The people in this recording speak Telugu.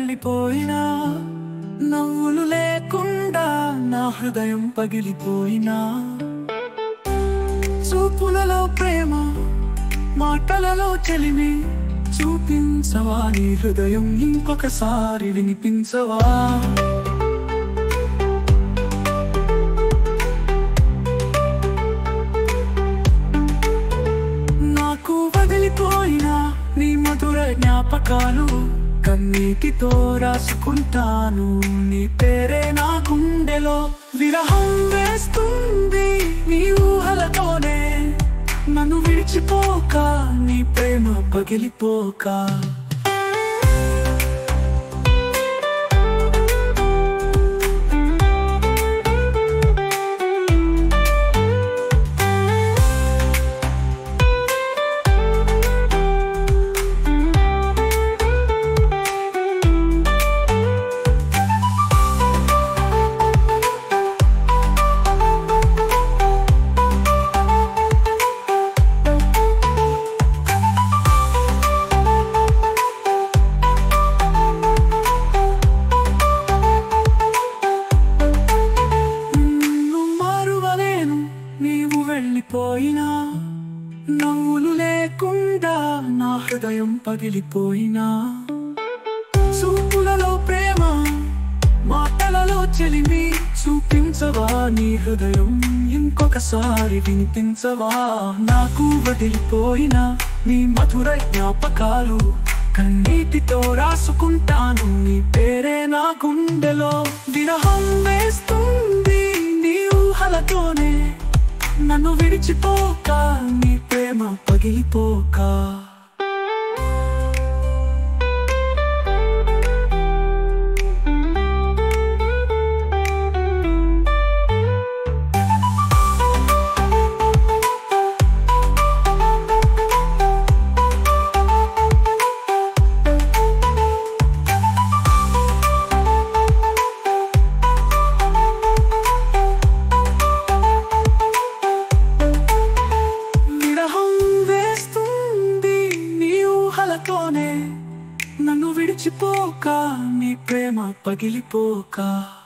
వెళ్ళిపోయినా నవ్వులు లేకుండా నా హృదయం పగిలిపోయినా చూపులలో ప్రేమ మాటలలో చెలిమి చూపించవా నీ హృదయం ఇంకొకసారి వినిపించవా నాకు వదిలిపోయిన నీ మధుర జ్ఞాపకాలు కన్నీటితో రాసుకుంటాను నీ పేరే నా గుండెలో విరహం వేస్తుంది నీ ఊహలతోనే నన్ను విడిచిపోక నీ ప్రేమ పగిలిపోక నిన్ను మారువలేను నీవు వెళ్ళిపోయినా నవ్వులు లేకుండా నా హృదయం పగిలిపోయినా చూపులలో ప్రేమ మాటలలో చెలిమి చూపించవా నీ హృదయం ఇంకొకసారి వినిపించవా నాకు వదిలిపోయిన నీ మధుర జ్ఞాపకాలు కన్నీటితో రాసుకుంటాను నీ పేరే నా గుండెలో విరహం వేస్తుంది నీ ఊహలతోనే నన్ను విడిచిపోక నీ ప్రేమ పగిలిపోక విరహం వేస్తుంది నీ ఊహలతోనే నన్ను విడిచిపోక నీ ప్రేమ పగిలిపోక